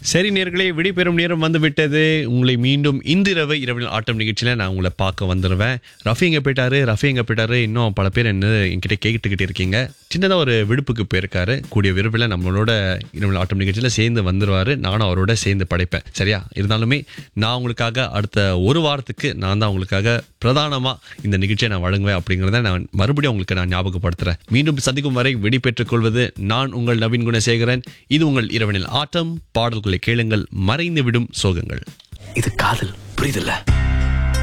சரி நேர்களே விடைபெறும் நேரம் வந்து விட்டது உங்களை மீண்டும் இன்றிரவு இரவில் ஆட்டம் நிகழ்ச்சியில நான் உங்களை பார்க்க வந்துடுவேன் ரஃபி எங்க போயிட்டாரு ரஃபி எங்க போயிட்டாரு இன்னும் பல பேர் என்ன என்கிட்ட கேட்டுக்கிட்டு இருக்கீங்க சின்னதா ஒரு விடுப்புக்கு போயிருக்காரு கூடிய விருப்பில் நம்மளோட இரவில் ஆட்டம் நிகழ்ச்சியில சேர்ந்து வந்துருவாரு நானும் அவரோட சேர்ந்து படைப்பேன் சரியா இருந்தாலுமே நான் உங்களுக்காக அடுத்த ஒரு வாரத்துக்கு நான் தான் உங்களுக்காக பிரதானமா இந்த நிகழ்ச்சியை நான் வழங்குவேன் அப்படிங்கிறத நான் மறுபடியும் உங்களுக்கு நான் ஞாபகப்படுத்துறேன் மீண்டும் சந்திக்கும் வரை விடைபெற்றுக் கொள்வது நான் உங்கள் நவீன் குணசேகரன் இது உங்கள் இரவனில் ஆட்டம் பாடல்களை கேளுங்கள் மறைந்து விடும் சோகங்கள் இது காதல் புரியுதுல்ல